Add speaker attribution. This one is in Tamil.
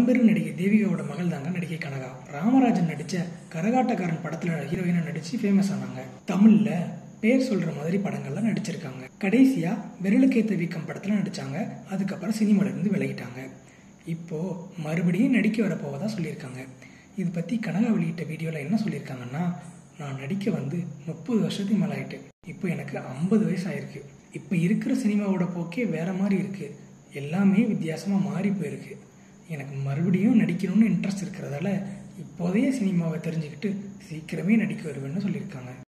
Speaker 1: பழம்பெரும் நடிகை தேவிகாவோட மகள் தாங்க நடிகை கனகா ராமராஜன் நடிச்ச கரகாட்டக்காரன் படத்துல ஹீரோயினா நடிச்சு ஃபேமஸ் ஆனாங்க தமிழ்ல பேர் சொல்ற மாதிரி படங்கள்லாம் நடிச்சிருக்காங்க கடைசியா விரலுக்கேத்த வீக்கம் படத்துல நடிச்சாங்க அதுக்கப்புறம் சினிமால இருந்து விலகிட்டாங்க இப்போ மறுபடியும் நடிக்க வரப்போவதா சொல்லியிருக்காங்க இது பத்தி கனகா வெளியிட்ட வீடியோல என்ன சொல்லியிருக்காங்கன்னா நான் நடிக்க வந்து முப்பது வருஷத்துக்கு மேல ஆயிட்டு இப்போ எனக்கு ஐம்பது வயசு ஆயிருக்கு இப்போ இருக்கிற சினிமாவோட போக்கே வேற மாதிரி இருக்கு எல்லாமே வித்தியாசமா மாறி போயிருக்கு எனக்கு மறுபடியும் நடிக்கணும்னு இன்ட்ரெஸ்ட் இருக்கிறதால இப்போதைய சினிமாவை தெரிஞ்சுக்கிட்டு சீக்கிரமே நடிக்க வருவேன்னு சொல்லியிருக்காங்க